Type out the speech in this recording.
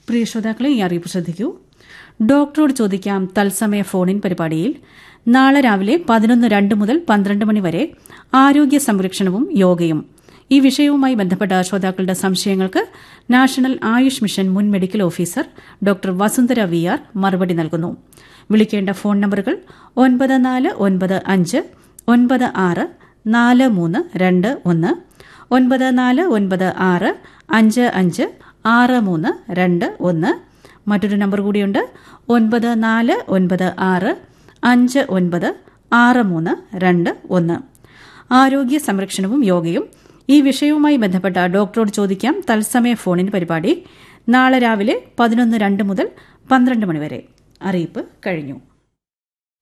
പ്രിയ ശ്രോതാക്കളെ ഈ അറിയിപ്പ് ശ്രദ്ധിക്കൂ ഡോക്ടറോട് ചോദിക്കാം തത്സമയ ഫോണിൻ പരിപാടിയിൽ നാളെ രാവിലെ പതിനൊന്ന് രണ്ട് മുതൽ പന്ത്രണ്ട് മണി വരെ ആരോഗ്യ സംരക്ഷണവും യോഗയും ഈ വിഷയവുമായി ബന്ധപ്പെട്ട ശ്രോതാക്കളുടെ സംശയങ്ങൾക്ക് നാഷണൽ ആയുഷ് മിഷൻ മുൻ medical officer doctor Vasundhara V R മറുപടി നൽകുന്നു വിളിക്കേണ്ട ഫോൺ നമ്പറുകൾ ഒൻപത് നാല് ഒൻപത് അഞ്ച് ഒൻപത് ആറ് നാല് മൂന്ന് രണ്ട് ഒന്ന് ഒൻപത് നാല് ഒൻപത് ആറ് അഞ്ച് അഞ്ച് ആറ് മൂന്ന് രണ്ട് ഒന്ന് മറ്റൊരു നമ്പർ കൂടിയുണ്ട് ഒൻപത് നാല് ഒൻപത് ആറ് അഞ്ച് ഒൻപത് ആറ് മൂന്ന് രണ്ട് ഒന്ന് ആരോഗ്യ സംരക്ഷണവും യോഗയും ഈ വിഷയവുമായി ബന്ധപ്പെട്ട ഡോക്ടറോട് ചോദിക്കാം തത്സമയ ഫോണിൻ പരിപാടി നാളെ രാവിലെ പതിനൊന്ന് രണ്ട് മുതൽ പന്ത്രണ്ട് മണിവരെ അറിയിപ്പ് കഴിഞ്ഞു